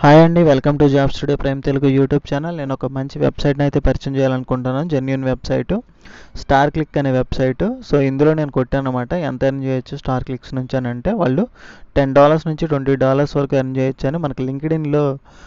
hi అండి welcome to job studio prime Telugu YouTube channel నేను ఒక మంచి వెబ్సైట్ని అయితే పరిచయం చేయాలనుకుంటున్నాను జెన్యున్ వెబ్సైట్ స్టార్ క్లిక్ అనే వెబ్సైట్ సో ఇందులో నేను కొట్టాను అనమాట ఎంత ఎర్న్ చేయొచ్చు స్టార్ క్లిక్స్ నుంచి అని అంటే వాళ్ళు టెన్ డాలర్స్ నుంచి ట్వంటీ డాలర్స్ వరకు ఎర్న్ చేయొచ్చు అని మనకి లింక్డ్ఇన్లో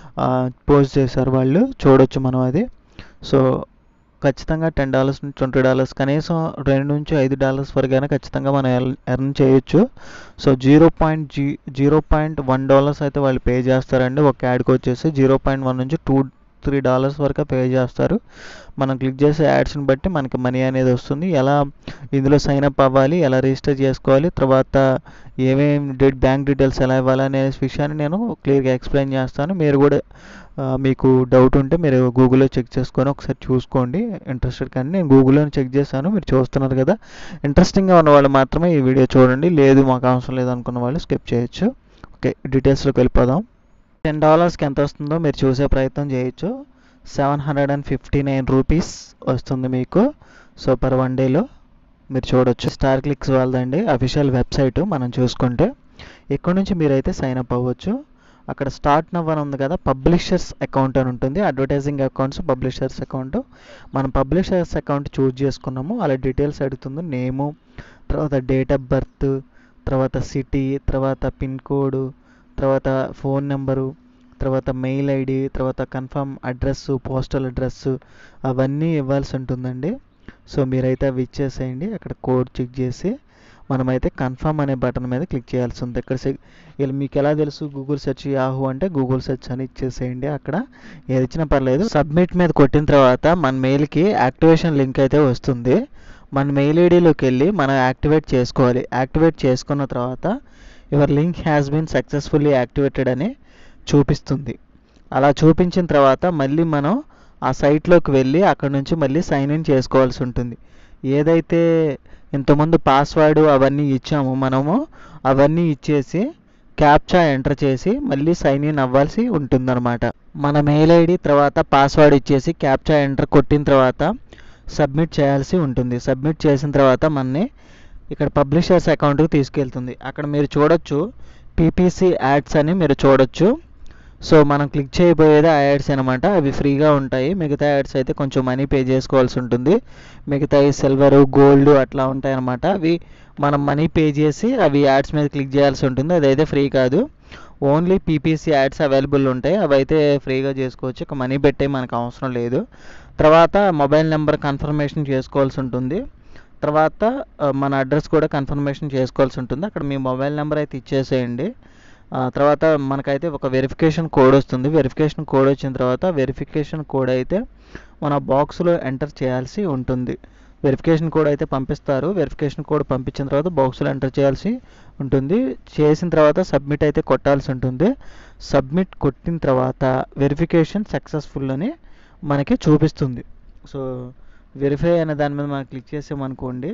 పోస్ట్ చేశారు వాళ్ళు చూడొచ్చు మనం అది సో ఖచ్చితంగా టెన్ డాలర్స్ నుంచి ట్వంటీ డాలర్స్ కనీసం రెండు నుంచి ఐదు డాలర్స్ వరకు అయినా ఖచ్చితంగా మనం ఎర్న్ చేయొచ్చు so zero point G zero point one dollars అయితే వాళ్ళు పే చేస్తారండి ఒక యాడ్కి వచ్చేసి జీరో పాయింట్ వన్ నుంచి టూ త్రీ డాలర్స్ వరకు పే చేస్తారు మనం క్లిక్ చేసే యాడ్స్ని బట్టి మనకి మనీ అనేది వస్తుంది ఎలా ఇందులో సైన్ అప్ అవ్వాలి ఎలా రిజిస్టర్ చేసుకోవాలి తర్వాత ఏమేమి డేట్ బ్యాంక్ డీటెయిల్స్ ఎలా ఇవ్వాలి అనే విషయాన్ని నేను క్లియర్గా ఎక్స్ప్లెయిన్ చేస్తాను మీరు కూడా మీకు డౌట్ ఉంటే మీరు గూగుల్లో చెక్ చేసుకొని ఒకసారి చూసుకోండి ఇంట్రెస్టెడ్ కానీ నేను గూగుల్లో చెక్ చేశాను మీరు చూస్తున్నారు కదా ఇంట్రెస్టింగ్గా ఉన్న వాళ్ళు మాత్రమే ఈ వీడియో చూడండి లేదు మాకు అవసరం లేదు అనుకున్న వాళ్ళు స్కిప్ చేయొచ్చు ఓకే డీటెయిల్స్లోకి వెళ్ళిపోదాం టెన్ డాలర్స్కి ఎంత వస్తుందో మీరు చూసే ప్రయత్నం చేయొచ్చు seven hundred and fifty nine rupees వస్తుంది మీకు సో పర్ వన్ డేలో మీరు చూడొచ్చు స్టార్ క్లిక్స్ వాళ్ళదండి అఫీషియల్ వెబ్సైట్ మనం చూసుకుంటే ఇక్కడ నుంచి మీరైతే సైన్ అప్ అవ్వచ్చు అక్కడ స్టార్ట్ నవ్ అని ఉంది కదా పబ్లిషర్స్ అకౌంట్ అని ఉంటుంది అడ్వర్టైజింగ్ అకౌంట్స్ పబ్లిషర్స్ అకౌంట్ మనం పబ్లిషర్స్ అకౌంట్ చూజ్ చేసుకున్నాము అలా డీటెయిల్స్ అడుగుతుంది నేము తర్వాత డేట్ ఆఫ్ బర్త్ తర్వాత సిటీ తర్వాత పిన్ కోడ్ తర్వాత ఫోన్ నెంబరు తర్వాత మెయిల్ ఐడి తర్వాత కన్ఫర్మ్ అడ్రస్ పోస్టల్ అడ్రస్ అవన్నీ ఇవ్వాల్సి ఉంటుందండి సో మీరైతే అవి ఇచ్చేసేయండి అక్కడ కోడ్ చెక్ చేసి మనమైతే కన్ఫర్మ్ అనే బటన్ మీద క్లిక్ చేయాల్సి ఉంది ఇక్కడ ఇలా మీకు ఎలా తెలుసు గూగుల్ సెర్చ్ యాహూ అంటే గూగుల్ సెర్చ్ అని ఇచ్చేసేయండి అక్కడ ఏది ఇచ్చినా పర్లేదు సబ్మిట్ మీద కొట్టిన తర్వాత మన మెయిల్కి యాక్టివేషన్ లింక్ అయితే వస్తుంది మన మెయిల్ ఐడిలోకి వెళ్ళి మనం యాక్టివేట్ చేసుకోవాలి యాక్టివేట్ చేసుకున్న తర్వాత your link has been successfully activated అని చూపిస్తుంది అలా చూపించిన తర్వాత మళ్ళీ మనం ఆ సైట్లోకి వెళ్ళి అక్కడ నుంచి మళ్ళీ సైన్ ఇన్ చేసుకోవాల్సి ఉంటుంది ఏదైతే ఇంతకుముందు పాస్వర్డ్ అవన్నీ ఇచ్చామో మనము అవన్నీ ఇచ్చేసి క్యాప్చా ఎంటర్ చేసి మళ్ళీ సైన్ ఇన్ అవ్వాల్సి ఉంటుందన్నమాట మన మెయిల్ ఐడి తర్వాత పాస్వర్డ్ ఇచ్చేసి క్యాప్చా ఎంటర్ కొట్టిన తర్వాత సబ్మిట్ చేయాల్సి ఉంటుంది సబ్మిట్ చేసిన తర్వాత మనని ఇక్కడ పబ్లిషర్స్ అకౌంట్కి తీసుకెళ్తుంది అక్కడ మీరు చూడొచ్చు పీపీసీ యాడ్స్ అని మీరు చూడొచ్చు సో మనం క్లిక్ చేయబోయేది ఆ యాడ్స్ అనమాట అవి ఫ్రీగా ఉంటాయి మిగతా యాడ్స్ అయితే కొంచెం మనీ పే చేసుకోవాల్సి ఉంటుంది మిగతా సిల్వర్ గోల్డ్ అట్లా ఉంటాయి అనమాట అవి మనం మనీ పే చేసి అవి యాడ్స్ మీద క్లిక్ చేయాల్సి ఉంటుంది అదైతే ఫ్రీ కాదు ఓన్లీ పీపీసీ యాడ్స్ అవైలబుల్ ఉంటాయి అవి అయితే ఫ్రీగా చేసుకోవచ్చు ఇక మనీ పెట్టే మనకు అవసరం లేదు తర్వాత మొబైల్ నెంబర్ కన్ఫర్మేషన్ చేసుకోవాల్సి ఉంటుంది తర్వాత మన అడ్రస్ కూడా కన్ఫర్మేషన్ చేసుకోవాల్సి ఉంటుంది అక్కడ మీ మొబైల్ నెంబర్ అయితే ఇచ్చేసేయండి తర్వాత మనకైతే ఒక వెరిఫికేషన్ కోడ్ వస్తుంది వెరిఫికేషన్ కోడ్ వచ్చిన తర్వాత వెరిఫికేషన్ కోడ్ అయితే మన బాక్స్లో ఎంటర్ చేయాల్సి ఉంటుంది వెరిఫికేషన్ కోడ్ అయితే పంపిస్తారు వెరిఫికేషన్ కోడ్ పంపించిన తర్వాత బాక్స్లో ఎంటర్ చేయాల్సి ఉంటుంది చేసిన తర్వాత సబ్మిట్ అయితే కొట్టాల్సి ఉంటుంది సబ్మిట్ కొట్టిన తర్వాత వెరిఫికేషన్ సక్సెస్ఫుల్ అని మనకి చూపిస్తుంది సో వెరిఫై అనే దాని మీద మనం క్లిక్ చేసామనుకోండి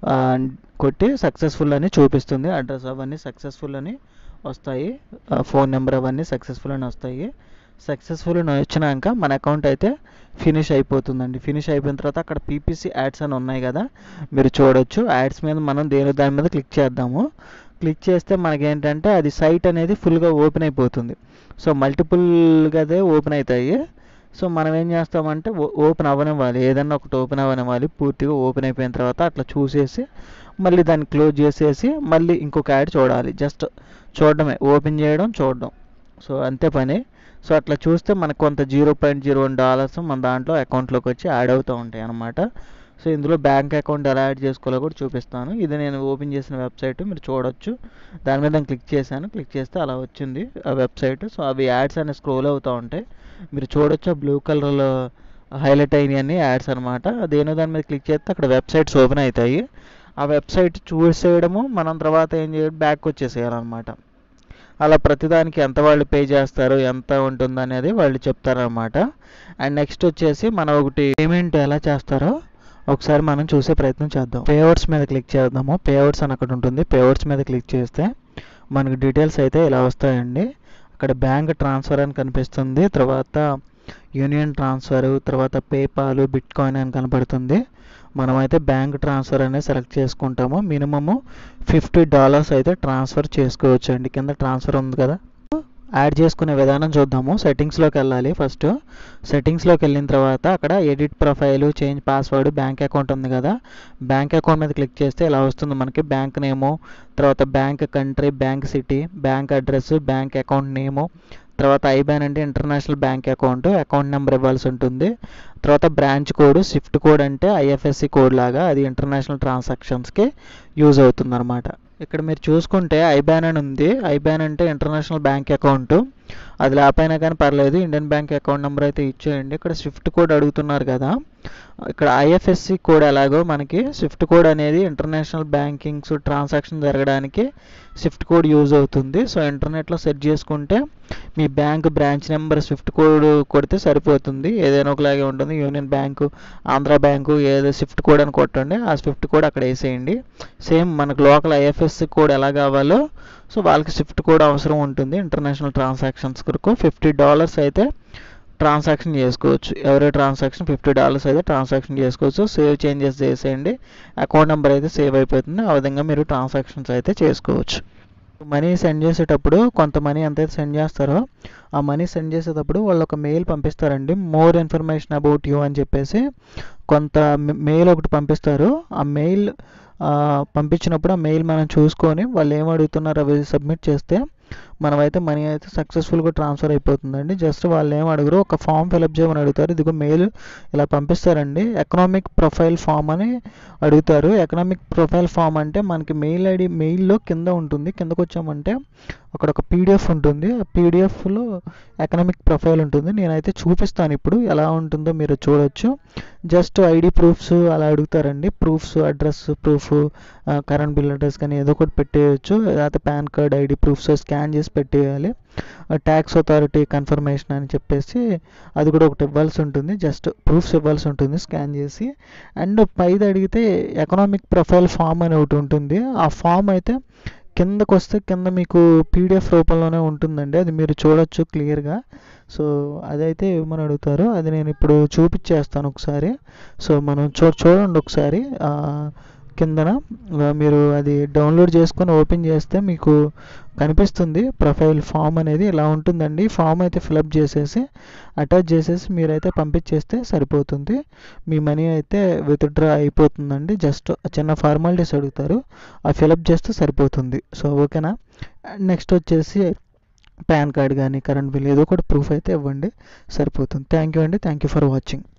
కొట్టి సక్సెస్ఫుల్ అని చూపిస్తుంది అడ్రస్ అవన్నీ సక్సెస్ఫుల్ అని వస్తాయి ఫోన్ నెంబర్ అవన్నీ సక్సెస్ఫుల్ అని వస్తాయి సక్సెస్ఫుల్ అని వచ్చినాక మన అకౌంట్ అయితే ఫినిష్ అయిపోతుందండి ఫినిష్ అయిపోయిన తర్వాత అక్కడ పీపీసీ యాడ్స్ అని ఉన్నాయి కదా మీరు చూడొచ్చు యాడ్స్ మీద మనం దేని దాని మీద క్లిక్ చేద్దాము క్లిక్ చేస్తే మనకేంటంటే అది సైట్ అనేది ఫుల్గా ఓపెన్ అయిపోతుంది సో మల్టిపుల్గా అదే ఓపెన్ అవుతాయి సో మనం ఏం చేస్తామంటే ఓపెన్ అవ్వనివ్వాలి ఏదన్నా ఒకటి ఓపెన్ అవ్వనివ్వాలి పూర్తిగా ఓపెన్ అయిపోయిన తర్వాత అట్లా చూసేసి మళ్ళీ దాన్ని క్లోజ్ చేసేసి మళ్ళీ ఇంకొక యాడ్ చూడాలి జస్ట్ చూడడమే ఓపెన్ చేయడం చూడడం సో అంతే పని సో అట్లా చూస్తే మనకు కొంత zero point zero one dollars మన దాంట్లో అకౌంట్లోకి వచ్చి యాడ్ అవుతూ ఉంటాయి అన్నమాట సో ఇందులో బ్యాంక్ అకౌంట్ ఎలా యాడ్ చేసుకోవాలో కూడా చూపిస్తాను ఇది నేను ఓపెన్ చేసిన వెబ్సైట్ మీరు చూడొచ్చు దాని మీద నేను క్లిక్ చేశాను క్లిక్ చేస్తే అలా వచ్చింది ఆ వెబ్సైట్ సో అవి యాడ్స్ అనేవి స్క్రోల్ అవుతూ ఉంటాయి మీరు చూడొచ్చు బ్లూ కలర్లో హైలైట్ అయినాయి యాడ్స్ అనమాట దేనో దాని మీద క్లిక్ చేస్తే అక్కడ వెబ్సైట్స్ ఓపెన్ అవుతాయి ఆ వెబ్సైట్ చూసేయడము మనం తర్వాత ఏం చేయడం బ్యాక్ వచ్చేసేయాలన్నమాట అలా ప్రతిదానికి ఎంత వాళ్ళు పే చేస్తారు ఎంత ఉంటుంది అనేది వాళ్ళు చెప్తారనమాట అండ్ నెక్స్ట్ వచ్చేసి మనం ఒకటి పేమెంట్ ఎలా చేస్తారో ఒకసారి మనం చూసే ప్రయత్నం చేద్దాం పేఅవుట్స్ మీద క్లిక్ చేద్దాము పేఅవుట్స్ అని అక్కడ ఉంటుంది పేఅవుట్స్ మీద క్లిక్ చేస్తే మనకు డీటెయిల్స్ అయితే ఇలా వస్తాయండి అక్కడ బ్యాంక్ ట్రాన్స్ఫర్ అని కనిపిస్తుంది తర్వాత యూనియన్ ట్రాన్స్ఫర్ తర్వాత పేపాల్ బిట్ కాయిన్ అని కనపడుతుంది మనమైతే బ్యాంక్ ట్రాన్స్ఫర్ అనేది సెలెక్ట్ చేసుకుంటాము మినిమము ఫిఫ్టీ డాలర్స్ అయితే ట్రాన్స్ఫర్ చేసుకోవచ్చు అండి కింద ట్రాన్స్ఫర్ ఉంది కదా యాడ్ చేసుకునే విధానం చూద్దాము సెట్టింగ్స్లోకి వెళ్ళాలి ఫస్ట్ సెట్టింగ్స్లోకి వెళ్ళిన తర్వాత అక్కడ edit profile change password bank account ఉంది కదా బ్యాంక్ అకౌంట్ మీద క్లిక్ చేస్తే ఇలా వస్తుంది మనకి బ్యాంక్ నేము తర్వాత bank country bank city bank address bank account name తర్వాత ఐబ్యాన్ అంటే international bank account account number ఇవ్వాల్సి ఉంటుంది తర్వాత బ్రాంచ్ కోడ్ స్విఫ్ట్ కోడ్ అంటే ఐఎఫ్ఎస్సి కోడ్ లాగా అది ఇంటర్నేషనల్ ట్రాన్సాక్షన్స్కి యూజ్ అవుతుంది అనమాట ఇక్కడ మీరు చూసుకుంటే ఐబ్యాన్ అని ఉంది ఐబ్యాన్ అంటే ఇంటర్నేషనల్ బ్యాంక్ అకౌంట్ అది లేకపోయినా కానీ పర్లేదు ఇండియన్ బ్యాంక్ అకౌంట్ నెంబర్ అయితే ఇచ్చేయండి ఇక్కడ స్విఫ్ట్ కోడ్ అడుగుతున్నారు కదా ఇక్కడ ఐఎఫ్ఎస్సి కోడ్ ఎలాగో మనకి స్విఫ్ట్ కోడ్ అనేది ఇంటర్నేషనల్ బ్యాంకింగ్స్ ట్రాన్సాక్షన్ జరగడానికి స్విఫ్ట్ కోడ్ యూజ్ అవుతుంది సో ఇంటర్నెట్లో సెర్చ్ చేసుకుంటే మీ bank branch number swift code కొడితే సరిపోతుంది ఏదైనా ఒకలాగే ఉంటుంది యూనియన్ బ్యాంకు ఆంధ్ర బ్యాంకు ఏదో స్విఫ్ట్ కోడ్ అని కొట్టండి ఆ స్విఫ్ట్ కోడ్ అక్కడ వేసేయండి సేమ్ మనకు లోకల్ ఐఎఫ్ఎస్సి కోడ్ ఎలా కావాలో సో వాళ్ళకి స్విఫ్ట్ కోడ్ అవసరం ఉంటుంది ఇంటర్నేషనల్ ట్రాన్సాక్షన్స్ కొరకు ఫిఫ్టీ డాలర్స్ అయితే ట్రాన్సాక్షన్ చేసుకోవచ్చు ఎవరి ట్రాన్సాక్షన్ ఫిఫ్టీ డాలర్స్ అయితే ట్రాన్సాక్షన్ చేసుకోవచ్చు సేవ్ చేంజెస్ చేసేయండి అకౌంట్ నెంబర్ అయితే సేవ్ అయిపోతుంది ఆ విధంగా మీరు ట్రాన్సాక్షన్స్ అయితే చేసుకోవచ్చు మనీ సెండ్ చేసేటప్పుడు కొంత మనీ ఎంతైతే సెండ్ చేస్తారో ఆ మనీ సెండ్ చేసేటప్పుడు వాళ్ళు ఒక మెయిల్ పంపిస్తారండి మోర్ ఇన్ఫర్మేషన్ అబౌట్ యూ అని చెప్పేసి కొంత మెయిల్ ఒకటి పంపిస్తారు ఆ మెయిల్ పంపించినప్పుడు ఆ మెయిల్ మనం చూసుకొని వాళ్ళు ఏం అడుగుతున్నారో అవి సబ్మిట్ చేస్తే మనమైతే మనీ అయితే సక్సెస్ఫుల్గా ట్రాన్స్ఫర్ అయిపోతుందండి జస్ట్ వాళ్ళు ఏం అడుగురు ఒక ఫామ్ ఫిలప్ చేయమని అడుగుతారు ఇదిగో మెయిల్ ఇలా పంపిస్తారండి ఎకనామిక్ ప్రొఫైల్ ఫామ్ అని అడుగుతారు ఎకనామిక్ ప్రొఫైల్ ఫామ్ అంటే మనకి మెయిల్ ఐడి మెయిల్లో కింద ఉంటుంది కిందకు వచ్చామంటే అక్కడ ఒక పీడిఎఫ్ ఉంటుంది ఆ పీడిఎఫ్లో ఎకనామిక్ ప్రొఫైల్ ఉంటుంది నేనైతే చూపిస్తాను ఇప్పుడు ఎలా ఉంటుందో మీరు చూడొచ్చు జస్ట్ ఐడి ప్రూఫ్స్ అలా అడుగుతారండి proofs address proof current bill address కానీ ఏదో ఒకటి పెట్టేయచ్చు లేకపోతే PAN card ID proofs scan చేసి పెట్టేయాలి ట్యాక్స్ అథారిటీ కన్ఫర్మేషన్ అని చెప్పేసి అది కూడా ఒకటి ఇవ్వాల్సి ఉంటుంది జస్ట్ ప్రూఫ్స్ ఇవ్వాల్సి ఉంటుంది స్కాన్ చేసి అండ్ పైది అడిగితే ఎకనామిక్ ప్రొఫైల్ ఫామ్ అని ఒకటి ఉంటుంది ఆ ఫామ్ అయితే కిందకు వస్తే కింద మీకు పీడిఎఫ్ రూపంలోనే ఉంటుందండి అది మీరు చూడొచ్చు క్లియర్గా సో అదైతే ఇవ్వమని అడుగుతారు అది నేను ఇప్పుడు చూపించేస్తాను ఒకసారి సో మనం చూ చూడండి ఒకసారి కిందన మీరు అది డౌన్లోడ్ చేసుకొని ఓపెన్ చేస్తే మీకు కనిపిస్తుంది ప్రొఫైల్ ఫామ్ అనేది ఇలా ఉంటుందండి ఫామ్ అయితే ఫిలప్ చేసేసి అటాచ్ చేసేసి మీరైతే పంపించేస్తే సరిపోతుంది మీ మనీ అయితే విత్డ్రా అయిపోతుందండి జస్ట్ చిన్న ఫార్మాలిటీస్ అడుగుతారు ఆ ఫిలప్ చేస్తే సరిపోతుంది సో ఓకేనా నెక్స్ట్ వచ్చేసి పాన్ కార్డ్ కానీ కరెంట్ బిల్ ఏదో ఒకటి ప్రూఫ్ అయితే ఇవ్వండి సరిపోతుంది థ్యాంక్ యూ అండి థ్యాంక్ యూ ఫర్ వాచింగ్